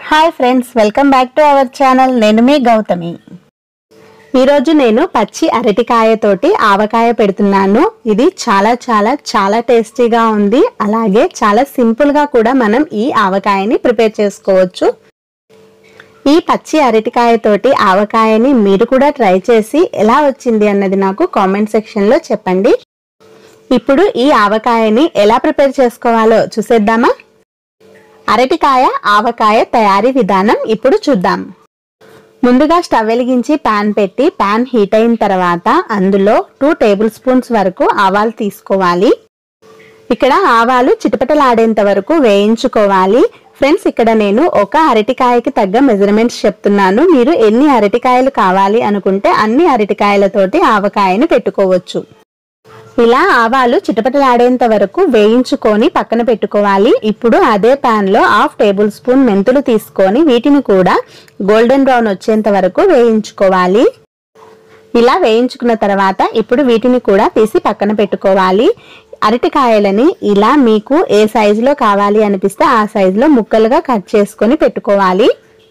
hi friends welcome back to our channel నేను మీ గౌతమి ఈరోజు నేను పచ్చి అరటికాయతోటి ఆవకాయ పెడుతున్నాను ఇది చాలా చాలా చాలా టేస్టీగా ఉంది అలాగే చాలా సింపుల్గా కూడా మనం ఈ ఆవకాయని ప్రిపేర్ చేసుకోవచ్చు ఈ పచ్చి అరటికాయతోటి ఆవకాయని మీరు కూడా ట్రై చేసి ఎలా వచ్చింది అన్నది నాకు కామెంట్ సెక్షన్లో చెప్పండి ఇప్పుడు ఈ ఆవకాయని ఎలా ప్రిపేర్ చేసుకోవాలో చూసేద్దామా అరటికాయ ఆవకాయ తయారీ విధానం ఇప్పుడు చూద్దాం ముందుగా స్టవ్ వెలిగించి పాన్ పెట్టి పాన్ హీట్ అయిన తర్వాత అందులో టూ టేబుల్ స్పూన్స్ వరకు ఆవాలు తీసుకోవాలి ఇక్కడ ఆవాలు చిటపటలాడేంత వరకు వేయించుకోవాలి ఫ్రెండ్స్ ఇక్కడ నేను ఒక అరటికాయకి తగ్గ మెజర్మెంట్స్ చెప్తున్నాను మీరు ఎన్ని అరటికాయలు కావాలి అనుకుంటే అన్ని అరటికాయలతోటి ఆవకాయని పెట్టుకోవచ్చు ఇలా ఆవాలు చిటపటలాడేంత వరకు వేయించుకొని పక్కన పెట్టుకోవాలి ఇప్పుడు అదే పాన్ లో హాఫ్ టేబుల్ స్పూన్ మెంతులు తీసుకొని వీటిని కూడా గోల్డెన్ బ్రౌన్ వచ్చేంత వరకు వేయించుకోవాలి ఇలా వేయించుకున్న తర్వాత ఇప్పుడు వీటిని కూడా తీసి పక్కన పెట్టుకోవాలి అరటికాయలని ఇలా మీకు ఏ సైజులో కావాలి అనిపిస్తే ఆ సైజులో ముక్కలుగా కట్ చేసుకొని పెట్టుకోవాలి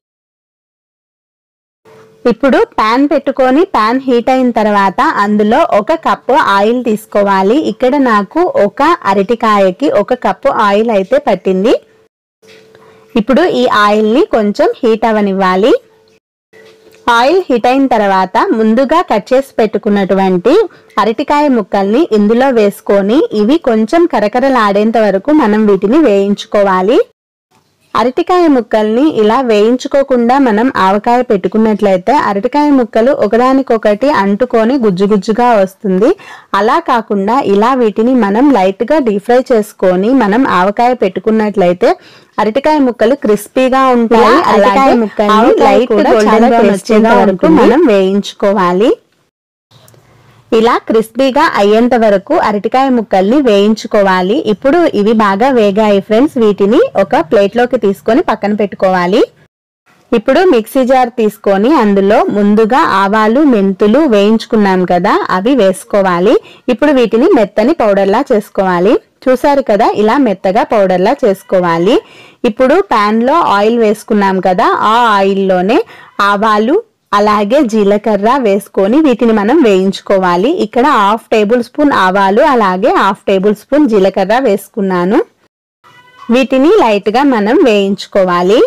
ఇప్పుడు పాన్ పెట్టుకొని పాన్ హీట్ అయిన తర్వాత అందులో ఒక కప్పు ఆయిల్ తీసుకోవాలి ఇక్కడ నాకు ఒక అరటికాయకి ఒక కప్పు ఆయిల్ అయితే పట్టింది ఇప్పుడు ఈ ఆయిల్ని కొంచెం హీట్ అవనివ్వాలి ఆయిల్ హీట్ అయిన తర్వాత ముందుగా కట్ చేసి పెట్టుకున్నటువంటి అరటికాయ ముక్కల్ని ఇందులో వేసుకొని ఇవి కొంచెం కరకరలాడేంత వరకు మనం వీటిని వేయించుకోవాలి అరటికాయ ముక్కల్ని ఇలా వేయించుకోకుండా మనం ఆవకాయ పెట్టుకున్నట్లయితే అరటికాయ ముక్కలు ఒకదానికొకటి అంటుకొని గుజ్జు గుజ్జుగా వస్తుంది అలా కాకుండా ఇలా వీటిని మనం లైట్ గా డీప్ ఫ్రై చేసుకొని మనం ఆవకాయ పెట్టుకున్నట్లయితే అరటికాయ ముక్కలు క్రిస్పీగా ఉంటాయి అరటికాయ ముక్కల్ని లైట్ గోల్డెన్ బ్రౌన్ వచ్చేంత వరకు మనం వేయించుకోవాలి ఇలా క్రిస్పీగా అయ్యేంత వరకు అరటికాయ ముక్కల్ని వేయించుకోవాలి ఇప్పుడు ఇవి బాగా వేగాయి ఫ్రెండ్స్ వీటిని ఒక ప్లేట్లోకి తీసుకొని పక్కన పెట్టుకోవాలి ఇప్పుడు మిక్సీ జార్ తీసుకొని అందులో ముందుగా ఆవాలు మెంతులు వేయించుకున్నాం కదా అవి వేసుకోవాలి ఇప్పుడు వీటిని మెత్తని పౌడర్లా చేసుకోవాలి చూసారు కదా ఇలా మెత్తగా పౌడర్లా చేసుకోవాలి ఇప్పుడు పాన్ లో ఆయిల్ వేసుకున్నాం కదా ఆ ఆయిల్లోనే ఆవాలు అలాగే జీలకర్ర వేసుకొని వీటిని మనం వేయించుకోవాలి ఇక్కడ హాఫ్ టేబుల్ స్పూన్ ఆవాలు అలాగే హాఫ్ టేబుల్ స్పూన్ జీలకర్ర వేసుకున్నాను వీటిని లైట్ గా మనం వేయించుకోవాలి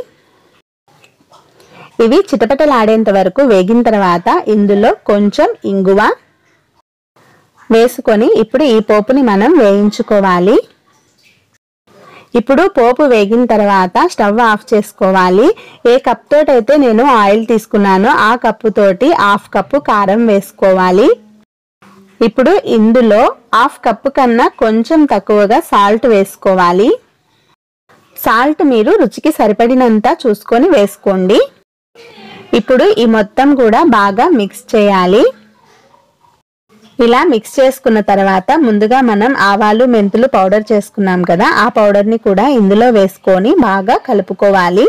ఇవి చిటపటలాడేంత వరకు వేగిన తర్వాత ఇందులో కొంచెం ఇంగువ వేసుకొని ఇప్పుడు ఈ పోపుని మనం వేయించుకోవాలి ఇప్పుడు పోపు వేగిన తర్వాత స్టవ్ ఆఫ్ చేసుకోవాలి ఏ కప్ తోటైతే నేను ఆయిల్ తీసుకున్నానో ఆ కప్పు తోటి హాఫ్ కప్పు కారం వేసుకోవాలి ఇప్పుడు ఇందులో హాఫ్ కప్పు కన్నా కొంచెం తక్కువగా సాల్ట్ వేసుకోవాలి సాల్ట్ మీరు రుచికి సరిపడినంత చూసుకొని వేసుకోండి ఇప్పుడు ఈ మొత్తం కూడా బాగా మిక్స్ చేయాలి ఇలా మిక్స్ చేసుకున్న తర్వాత ముందుగా మనం ఆవాలు మెంతులు పౌడర్ చేసుకున్నాం కదా ఆ పౌడర్ని కూడా ఇందులో వేసుకొని బాగా కలుపుకోవాలి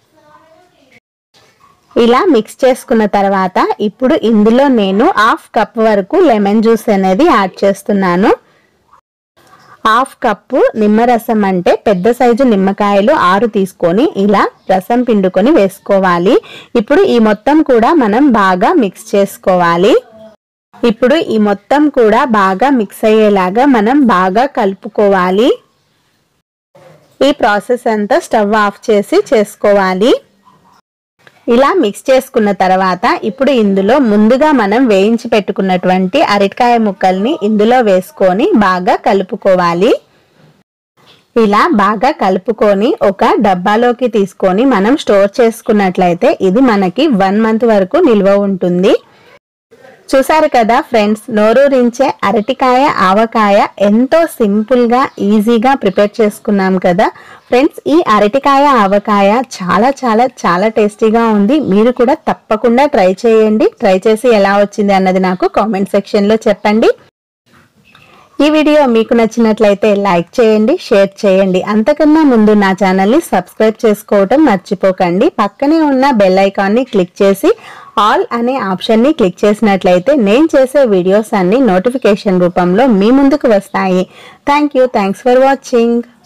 ఇలా మిక్స్ చేసుకున్న తర్వాత ఇప్పుడు ఇందులో నేను హాఫ్ కప్ వరకు లెమన్ జ్యూస్ అనేది యాడ్ చేస్తున్నాను హాఫ్ కప్పు నిమ్మరసం అంటే పెద్ద సైజు నిమ్మకాయలు ఆరు తీసుకొని ఇలా రసం పిండుకొని వేసుకోవాలి ఇప్పుడు ఈ మొత్తం కూడా మనం బాగా మిక్స్ చేసుకోవాలి ఇప్పుడు ఈ మొత్తం కూడా బాగా మిక్స్ అయ్యేలాగా మనం బాగా కలుపుకోవాలి ఈ ప్రాసెస్ అంతా స్టవ్ ఆఫ్ చేసి చేసుకోవాలి ఇలా మిక్స్ చేసుకున్న తర్వాత ఇప్పుడు ఇందులో ముందుగా మనం వేయించి పెట్టుకున్నటువంటి అరటికాయ ముక్కల్ని ఇందులో వేసుకొని బాగా కలుపుకోవాలి ఇలా బాగా కలుపుకొని ఒక డబ్బాలోకి తీసుకొని మనం స్టోర్ చేసుకున్నట్లయితే ఇది మనకి వన్ మంత్ వరకు నిల్వ ఉంటుంది చూసారు కదా ఫ్రెండ్స్ నోరూరించే అరటికాయ ఆవకాయ ఎంతో సింపుల్ గా ఈజీగా ప్రిపేర్ చేసుకున్నాం కదా ఫ్రెండ్స్ ఈ అరటికాయ ఆవకాయ చాలా చాలా చాలా టేస్టీగా ఉంది మీరు కూడా తప్పకుండా ట్రై చేయండి ట్రై చేసి ఎలా వచ్చింది అన్నది నాకు కామెంట్ సెక్షన్ లో చెప్పండి ఈ వీడియో మీకు నచ్చినట్లయితే లైక్ చేయండి షేర్ చేయండి అంతకన్నా ముందు నా ఛానల్ని సబ్స్క్రైబ్ చేసుకోవటం మర్చిపోకండి పక్కనే ఉన్న బెల్ ఐకాన్ని క్లిక్ చేసి ఆల్ అనే ఆప్షన్ని క్లిక్ చేసినట్లయితే నేను చేసే వీడియోస్ అన్ని నోటిఫికేషన్ రూపంలో మీ ముందుకు వస్తాయి thank you thanks for watching